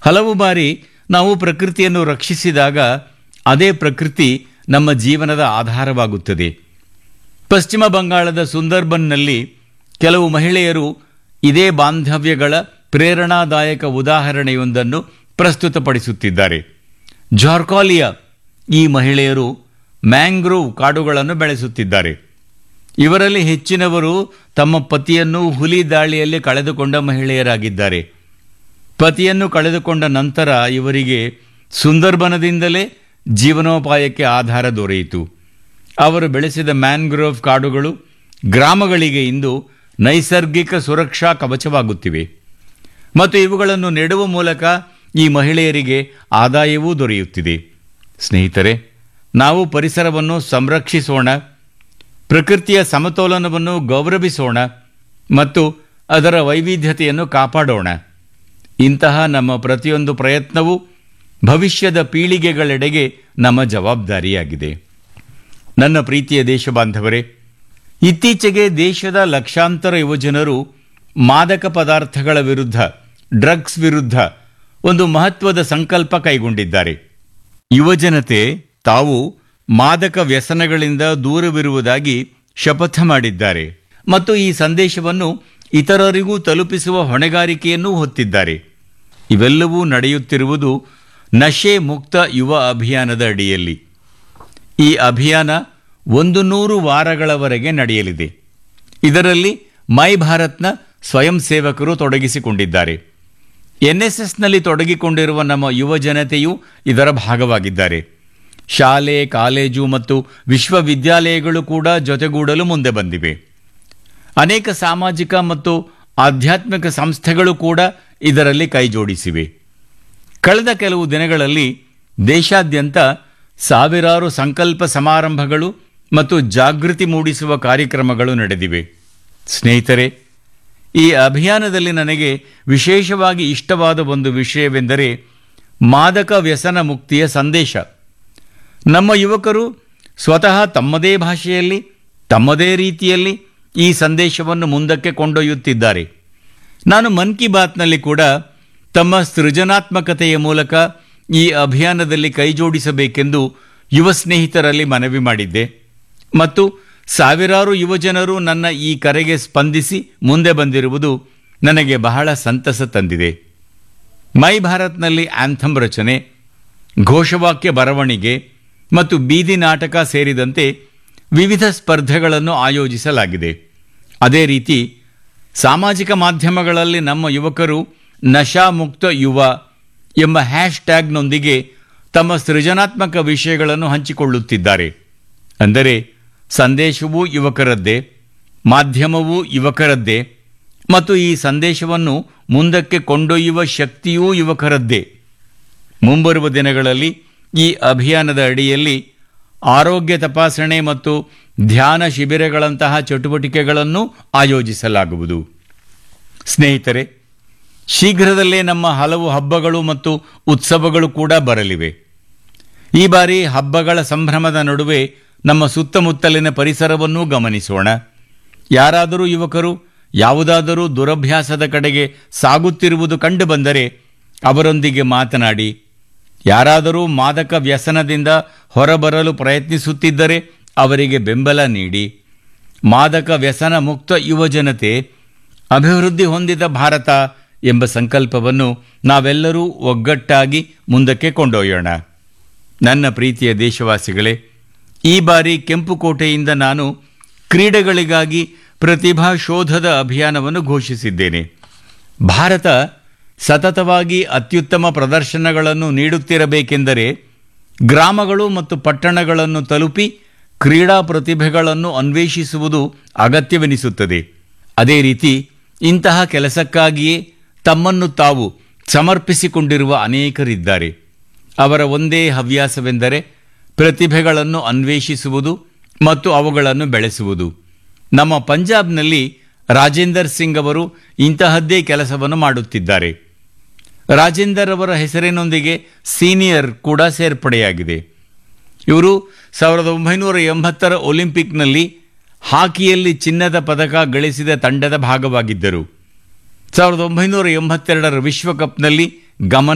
ಹಲವು ಬಾರಿ ನಾವು ಪ್ರಕೃತಿಯನ್ನು ರಕ್ಷಿಸಿದಾಗ ಅದೇ ಪ್ರಕೃತಿ ನಮ್ಮ ಜೀವನದ ಆಧಾರವಾಗುತ್ತದೆ ಪಶ್ಚಿಮ ಬಂಗಾಳದ ಸುಂದರ್ಬನ್ನಲ್ಲಿ ಕೆಲವು ಮಹಿಳೆಯರು ಇದೇ ಬಾಂಧವ್ಯಗಳ ಪ್ರೇರಣಾದಾಯಕ ಉದಾಹರಣೆಯೊಂದನ್ನು ಪ್ರಸ್ತುತಪಡಿಸುತ್ತಿದ್ದಾರೆ ಜಾರ್ಕಾಲಿಯ ಈ ಮಹಿಳೆಯರು ಮ್ಯಾಂಗ್ರೋವ್ ಕಾಡುಗಳನ್ನು ಬೆಳೆಸುತ್ತಿದ್ದಾರೆ ಇವರಲ್ಲಿ ಹೆಚ್ಚಿನವರು ತಮ್ಮ ಪತಿಯನ್ನು ಹುಲಿ ದಾಳಿಯಲ್ಲಿ ಕಳೆದುಕೊಂಡ ಮಹಿಳೆಯರಾಗಿದ್ದಾರೆ ಪತಿಯನ್ನು ಕಳೆದುಕೊಂಡ ನಂತರ ಇವರಿಗೆ ಸುಂದರ್ಬನದಿಂದಲೇ ಜೀವನೋಪಾಯಕ್ಕೆ ಆಧಾರ ದೊರೆಯಿತು ಅವರು ಬೆಳೆಸಿದ ಮ್ಯಾನ್ಗ್ರೋವ್ ಕಾಡುಗಳು ಗ್ರಾಮಗಳಿಗೆ ಇಂದು ನೈಸರ್ಗಿಕ ಸುರಕ್ಷಾ ಕವಚವಾಗುತ್ತಿವೆ ಮತ್ತು ಇವುಗಳನ್ನು ನೆಡುವ ಮೂಲಕ ಈ ಮಹಿಳೆಯರಿಗೆ ಆದಾಯವೂ ದೊರೆಯುತ್ತಿದೆ ಸ್ನೇಹಿತರೆ ನಾವು ಪರಿಸರವನ್ನು ಸಂರಕ್ಷಿಸೋಣ ಪ್ರಕೃತಿಯ ಸಮತೋಲನವನ್ನು ಗೌರವಿಸೋಣ ಮತ್ತು ಅದರ ವೈವಿಧ್ಯತೆಯನ್ನು ಕಾಪಾಡೋಣ ಇಂತಹ ನಮ್ಮ ಪ್ರತಿಯೊಂದು ಪ್ರಯತ್ನವೂ ಭವಿಷ್ಯದ ಪೀಳಿಗೆಗಳೆಡೆಗೆ ನಮ್ಮ ಜವಾಬ್ದಾರಿಯಾಗಿದೆ ನನ್ನ ಪ್ರೀತಿಯ ದೇಶಬಾಂಧವರೇ ಇತ್ತೀಚೆಗೆ ದೇಶದ ಲಕ್ಷಾಂತರ ಯುವಜನರು ಮಾದಕ ಪದಾರ್ಥಗಳ ವಿರುದ್ಧ ಡ್ರಗ್ಸ್ ವಿರುದ್ಧ ಒಂದು ಮಹತ್ವದ ಸಂಕಲ್ಪ ಕೈಗೊಂಡಿದ್ದಾರೆ ಯುವಜನತೆ ತಾವು ಮಾದಕ ವ್ಯಸನಗಳಿಂದ ದೂರವಿರುವುದಾಗಿ ಶಪಥ ಮಾಡಿದ್ದಾರೆ ಮತ್ತು ಈ ಸಂದೇಶವನ್ನು ಇತರರಿಗೂ ತಲುಪಿಸುವ ಹೊಣೆಗಾರಿಕೆಯನ್ನೂ ಹೊತ್ತಿದ್ದಾರೆ ಇವೆಲ್ಲವೂ ನಡೆಯುತ್ತಿರುವುದು ನಶೆ ಮುಕ್ತ ಯುವ ಅಭಿಯಾನದ ಅಡಿಯಲ್ಲಿ ಈ ಅಭಿಯಾನ ಒಂದು ನೂರು ವಾರಗಳವರೆಗೆ ನಡೆಯಲಿದೆ ಇದರಲ್ಲಿ ಮೈ ಭಾರತ್ನ ಸ್ವಯಂ ಸೇವಕರು ತೊಡಗಿಸಿಕೊಂಡಿದ್ದಾರೆ ಎನ್ಎಸ್ಎಸ್ನಲ್ಲಿ ತೊಡಗಿಕೊಂಡಿರುವ ನಮ್ಮ ಯುವ ಜನತೆಯೂ ಇದರ ಭಾಗವಾಗಿದ್ದಾರೆ ಶಾಲೆ ಕಾಲೇಜು ಮತ್ತು ವಿಶ್ವವಿದ್ಯಾಲಯಗಳು ಕೂಡ ಜೊತೆಗೂಡಲು ಮುಂದೆ ಬಂದಿವೆ ಅನೇಕ ಸಾಮಾಜಿಕ ಮತ್ತು ಆಧ್ಯಾತ್ಮಿಕ ಸಂಸ್ಥೆಗಳು ಕೂಡ ಇದರಲ್ಲಿ ಕೈಜೋಡಿಸಿವೆ ಕಳೆದ ಕೆಲವು ದಿನಗಳಲ್ಲಿ ದೇಶಾದ್ಯಂತ ಸಾವಿರಾರು ಸಂಕಲ್ಪ ಸಮಾರಂಭಗಳು ಮತ್ತು ಜಾಗೃತಿ ಮೂಡಿಸುವ ಕಾರ್ಯಕ್ರಮಗಳು ನಡೆದಿವೆ ಸ್ನೇಹಿತರೆ ಈ ಅಭಿಯಾನದಲ್ಲಿ ನನಗೆ ವಿಶೇಷವಾಗಿ ಇಷ್ಟವಾದ ಒಂದು ವಿಷಯವೆಂದರೆ ಮಾದಕ ವ್ಯಸನ ಮುಕ್ತಿಯ ಸಂದೇಶ ನಮ್ಮ ಯುವಕರು ಸ್ವತಃ ತಮ್ಮದೇ ಭಾಷೆಯಲ್ಲಿ ತಮ್ಮದೇ ರೀತಿಯಲ್ಲಿ ಈ ಸಂದೇಶವನ್ನು ಮುಂದಕ್ಕೆ ಕೊಂಡೊಯ್ಯುತ್ತಿದ್ದಾರೆ ನಾನು ಮನ್ ಕಿ ಬಾತ್ನಲ್ಲಿ ಕೂಡ ತಮ್ಮ ಸೃಜನಾತ್ಮಕತೆಯ ಮೂಲಕ ಈ ಅಭಿಯಾನದಲ್ಲಿ ಕೈಜೋಡಿಸಬೇಕೆಂದು ಯುವ ಸ್ನೇಹಿತರಲ್ಲಿ ಮನವಿ ಮಾಡಿದ್ದೆ ಮತ್ತು ಸಾವಿರಾರು ಯುವಜನರು ನನ್ನ ಈ ಕರೆಗೆ ಸ್ಪಂದಿಸಿ ಮುಂದೆ ಬಂದಿರುವುದು ನನಗೆ ಬಹಳ ಸಂತಸ ತಂದಿದೆ ಮೈ ಭಾರತ್ನಲ್ಲಿ ಆಂಥಮ್ ರಚನೆ ಘೋಷವಾಕ್ಯ ಬರವಣಿಗೆ ಮತ್ತು ಬೀದಿ ನಾಟಕ ಸೇರಿದಂತೆ ವಿವಿಧ ಸ್ಪರ್ಧೆಗಳನ್ನು ಆಯೋಜಿಸಲಾಗಿದೆ ಅದೇ ರೀತಿ ಸಾಮಾಜಿಕ ಮಾಧ್ಯಮಗಳಲ್ಲಿ ನಮ್ಮ ಯುವಕರು ನಶಾಮುಕ್ತ ಯುವ ಎಂಬ ಹ್ಯಾಶ್ ಟ್ಯಾಗ್ನೊಂದಿಗೆ ತಮ್ಮ ಸೃಜನಾತ್ಮಕ ವಿಷಯಗಳನ್ನು ಹಂಚಿಕೊಳ್ಳುತ್ತಿದ್ದಾರೆ ಅಂದರೆ ಸಂದೇಶವೂ ಯುವಕರದ್ದೇ ಮಾಧ್ಯಮವೂ ಯುವಕರದ್ದೇ ಮತ್ತು ಈ ಸಂದೇಶವನ್ನು ಮುಂದಕ್ಕೆ ಕೊಂಡೊಯ್ಯುವ ಶಕ್ತಿಯೂ ಯುವಕರದ್ದೇ ಮುಂಬರುವ ದಿನಗಳಲ್ಲಿ ಈ ಅಭಿಯಾನದ ಅಡಿಯಲ್ಲಿ ಆರೋಗ್ಯ ತಪಾಸಣೆ ಮತ್ತು ಧ್ಯಾನ ಶಿಬಿರಗಳಂತಹ ಚಟುವಟಿಕೆಗಳನ್ನು ಆಯೋಜಿಸಲಾಗುವುದು ಸ್ನೇಹಿತರೆ ಶೀಘ್ರದಲ್ಲೇ ನಮ್ಮ ಹಲವು ಹಬ್ಬಗಳು ಮತ್ತು ಉತ್ಸವಗಳು ಕೂಡ ಬರಲಿವೆ ಈ ಬಾರಿ ಹಬ್ಬಗಳ ಸಂಭ್ರಮದ ನಡುವೆ ನಮ್ಮ ಸುತ್ತಮುತ್ತಲಿನ ಪರಿಸರವನ್ನೂ ಗಮನಿಸೋಣ ಯಾರಾದರೂ ಯುವಕರು ಯಾವುದಾದರೂ ದುರಭ್ಯಾಸದ ಕಡೆಗೆ ಸಾಗುತ್ತಿರುವುದು ಕಂಡುಬಂದರೆ ಅವರೊಂದಿಗೆ ಮಾತನಾಡಿ ಯಾರಾದರೂ ಮಾದಕ ವ್ಯಸನದಿಂದ ಹೊರಬರಲು ಪ್ರಯತ್ನಿಸುತ್ತಿದ್ದರೆ ಅವರಿಗೆ ಬೆಂಬಲ ನೀಡಿ ಮಾದಕ ವ್ಯಸನ ಮುಕ್ತ ಯುವಜನತೆ ಅಭಿವೃದ್ಧಿ ಹೊಂದಿದ ಭಾರತ ಎಂಬ ಸಂಕಲ್ಪವನ್ನು ನಾವೆಲ್ಲರೂ ಒಗ್ಗಟ್ಟಾಗಿ ಮುಂದಕ್ಕೆ ಕೊಂಡೊಯ್ಯೋಣ ನನ್ನ ಪ್ರೀತಿಯ ದೇಶವಾಸಿಗಳೇ ಈ ಬಾರಿ ಕೆಂಪುಕೋಟೆಯಿಂದ ನಾನು ಕ್ರೀಡೆಗಳಿಗಾಗಿ ಪ್ರತಿಭಾ ಶೋಧದ ಅಭಿಯಾನವನ್ನು ಘೋಷಿಸಿದ್ದೇನೆ ಭಾರತ ಸತತವಾಗಿ ಅತ್ಯುತ್ತಮ ಪ್ರದರ್ಶನಗಳನ್ನು ನೀಡುತ್ತಿರಬೇಕೆಂದರೆ ಗ್ರಾಮಗಳು ಮತ್ತು ಪಟ್ಟಣಗಳನ್ನು ತಲುಪಿ ಕ್ರೀಡಾ ಪ್ರತಿಭೆಗಳನ್ನು ಅನ್ವೇಷಿಸುವುದು ಅಗತ್ಯವೆನಿಸುತ್ತದೆ ಅದೇ ರೀತಿ ಇಂತಹ ಕೆಲಸಕ್ಕಾಗಿಯೇ ತಮ್ಮನ್ನು ತಾವು ಸಮರ್ಪಿಸಿಕೊಂಡಿರುವ ಅನೇಕರಿದ್ದಾರೆ ಅವರ ಒಂದೇ ಹವ್ಯಾಸವೆಂದರೆ ಪ್ರತಿಭೆಗಳನ್ನು ಅನ್ವೇಷಿಸುವುದು ಮತ್ತು ಅವುಗಳನ್ನು ಬೆಳೆಸುವುದು ನಮ್ಮ ಪಂಜಾಬ್ನಲ್ಲಿ ರಾಜೇಂದರ್ ಸಿಂಗ್ ಅವರು ಇಂತಹದ್ದೇ ಕೆಲಸವನ್ನು ಮಾಡುತ್ತಿದ್ದಾರೆ ರಾಜೇಂದರ್ ಅವರ ಹೆಸರಿನೊಂದಿಗೆ ಸೀನಿಯರ್ ಕೂಡ ಸೇರ್ಪಡೆಯಾಗಿದೆ ಇವರು ಸಾವಿರದ ಒಂಬೈನೂರ ಎಂಬತ್ತರ ಒಲಿಂಪಿಕ್ನಲ್ಲಿ ಹಾಕಿಯಲ್ಲಿ ಚಿನ್ನದ ಪದಕ ಗಳಿಸಿದ ತಂಡದ ಭಾಗವಾಗಿದ್ದರು ಸಾವಿರದ ಒಂಬೈನೂರ ಎಂಬತ್ತೆರಡರ ವಿಶ್ವಕಪ್ನಲ್ಲಿ ಗಮನ